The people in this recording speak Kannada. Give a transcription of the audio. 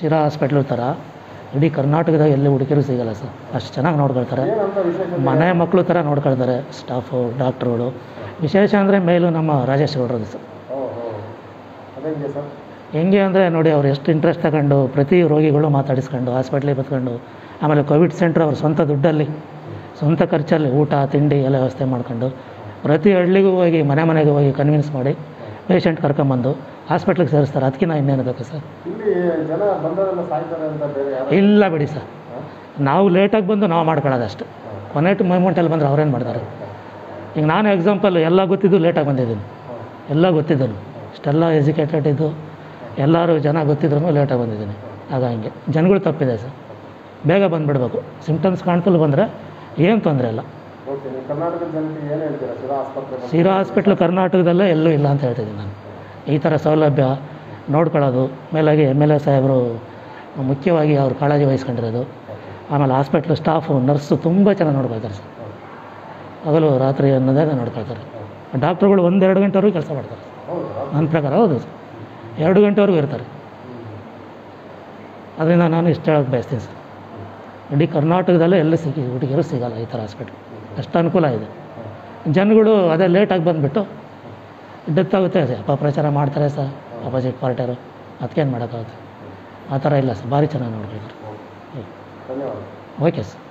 ಶಿರಾ ಹಾಸ್ಪಿಟ್ಲು ಥರ ಇಡೀ ಕರ್ನಾಟಕದಾಗ ಎಲ್ಲಿ ಹುಡುಗಿರು ಸಿಗಲ್ಲ ಸರ್ ಅಷ್ಟು ಚೆನ್ನಾಗಿ ನೋಡ್ಕೊಳ್ತಾರೆ ಏನಂತ ವಿಶೇಷ ಮನೆ ಮಕ್ಕಳು ಥರ ನೋಡ್ಕೊಳ್ತಾರೆ ಸ್ಟಾಫು ಡಾಕ್ಟ್ರುಗಳು ವಿಶೇಷ ಅಂದರೆ ಮೇಲು ನಮ್ಮ ರಾಜೇಶ್ ಗೌಡ್ರದ್ದು ಸರ್ ಓ ಹೋ ಅದಂಗೆ ಸರ್ ಹೆಂಗೆ ಅಂದರೆ ನೋಡಿ ಅವ್ರು ಎಷ್ಟು ಇಂಟ್ರೆಸ್ಟ್ ತಗೊಂಡು ಪ್ರತಿ ರೋಗಿಗಳು ಮಾತಾಡಿಸ್ಕೊಂಡು ಹಾಸ್ಪಿಟ್ಲಿಗೆ ಬತ್ಕೊಂಡು ಆಮೇಲೆ ಕೋವಿಡ್ ಸೆಂಟ್ರ್ ಅವ್ರ ಸ್ವಂತ ದುಡ್ಡಲ್ಲಿ ಸ್ವಂತ ಖರ್ಚಲ್ಲಿ ಊಟ ತಿಂಡಿ ಎಲ್ಲ ವ್ಯವಸ್ಥೆ ಮಾಡ್ಕೊಂಡು ಪ್ರತಿ ಹಳ್ಳಿಗೂ ಹೋಗಿ ಮನೆ ಮನೆಗೆ ಹೋಗಿ ಕನ್ವಿನ್ಸ್ ಮಾಡಿ ಪೇಷಂಟ್ ಕರ್ಕೊಂಬಂದು ಹಾಸ್ಪಿಟ್ಲಿಗೆ ಸೇರಿಸ್ತಾರೆ ಅದಕ್ಕಿಂತ ಇನ್ನೇನು ಬೇಕು ಸರ್ ಇಲ್ಲಿ ಜನ ಬಂದವರೆಲ್ಲ ಸಾಯ್ತಾರೆ ಅಂತ ಬೇರೆ ಯಾರು ಇಲ್ಲ ಬಿಡಿ ಸರ್ ನಾವು ಲೇಟಾಗಿ ಬಂದು ನಾವು ಮಾಡ್ಕೊಳ್ಳೋದು ಅಷ್ಟು ಕೊನೆ ಮೂಮೆಂಟಲ್ಲಿ ಬಂದರೆ ಅವ್ರೇನು ಮಾಡ್ತಾರೆ ಈಗ ನಾನು ಎಕ್ಸಾಂಪಲ್ ಎಲ್ಲ ಗೊತ್ತಿದ್ದು ಲೇಟಾಗಿ ಬಂದಿದ್ದೀನಿ ಎಲ್ಲ ಗೊತ್ತಿದ್ದನು ಇಷ್ಟೆಲ್ಲ ಎಜುಕೇಟೆಡ್ ಇದ್ದು ಎಲ್ಲರೂ ಜನ ಗೊತ್ತಿದ್ರು ಲೇಟಾಗಿ ಬಂದಿದ್ದೀನಿ ಆಗ ಹಂಗೆ ಜನಗಳು ತಪ್ಪಿದೆ ಸರ್ ಬೇಗ ಬಂದುಬಿಡ್ಬೇಕು ಸಿಮ್ಟಮ್ಸ್ ಕಾಣ್ತಲು ಬಂದರೆ ಏನು ತೊಂದರೆ ಇಲ್ಲ ಓಕೆ ನೀವು ಕರ್ನಾಟಕದ ಜನತೆಗೆ ಏನು ಹೇಳ್ತೀರಾ ಶಿರಾ ಆಸ್ಪತ್ರೆ ಬಗ್ಗೆ? ಶಿರಾ ಹಾಸ್ಪಿಟ್ಲು ಕರ್ನಾಟಕದಲ್ಲೇ ಎಲ್ಲೂ ಇಲ್ಲ ಅಂತ ಹೇಳ್ತಿದ್ದೀನಿ ನಾನು ಈ ಥರ ಸೌಲಭ್ಯ ನೋಡ್ಕೊಳ್ಳೋದು ಮೇಲಾಗಿ ಎಮ್ ಎಲ್ ಎ ಸಾಹೇಬರು ಮುಖ್ಯವಾಗಿ ಅವ್ರು ಕಾಳಜಿ ವಹಿಸ್ಕೊಂಡಿರೋದು ಆಮೇಲೆ ಹಾಸ್ಪಿಟ್ಲು ಸ್ಟಾಫು ನರ್ಸು ತುಂಬ ಚೆನ್ನಾಗಿ ನೋಡ್ಕೊಳ್ತಾರೆ ಸರ್ ಹಗಲು ರಾತ್ರಿ ಅನ್ನೋದೇ ನೋಡ್ಕೊಳ್ತಾರೆ ಡಾಕ್ಟ್ರುಗಳು ಒಂದೆರಡು ಗಂಟೆವರೆಗೂ ಕೆಲಸ ಮಾಡ್ತಾರೆ ಹೌದಾ ನನ್ನ ಪ್ರಕಾರ ಹೌದು ಸರ್ ಎರಡು ಗಂಟೆವರೆಗೂ ಇರ್ತಾರೆ ಅದರಿಂದ ನಾನು ಇಷ್ಟು ಹೇಳೋಕ್ಕೆ ಬಯಸ್ತೀನಿ ಸರ್ ಇಡೀ ಕರ್ನಾಟಕದಲ್ಲೇ ಎಲ್ಲ ಸಿಗಿ ಹುಡುಗಿಯರು ಸಿಗಲ್ಲ ಈ ಥರ ಹಾಸ್ಪಿಟ್ಲ್ ಅಷ್ಟು ಅನುಕೂಲ ಇದೆ ಜನಗಳು ಅದೇ ಲೇಟಾಗಿ ಬಂದುಬಿಟ್ಟು ಡೆತ್ ಆಗುತ್ತೆ ಸರ್ ಅಪಪ್ರಚಾರ ಮಾಡ್ತಾರೆ ಸರ್ ಅಪೋಸಿಟ್ ಪಾರ್ಟಿಯವರು ಅದಕ್ಕೇನು ಮಾಡೋಕ್ಕಾಗುತ್ತೆ ಆ ಥರ ಇಲ್ಲ ಸರ್ ಭಾರಿ ಚೆನ್ನಾಗಿ ನೋಡ್ಕೊಳ್ತಾರೆ ಧನ್ಯವಾದ ಓಕೆ ಸರ್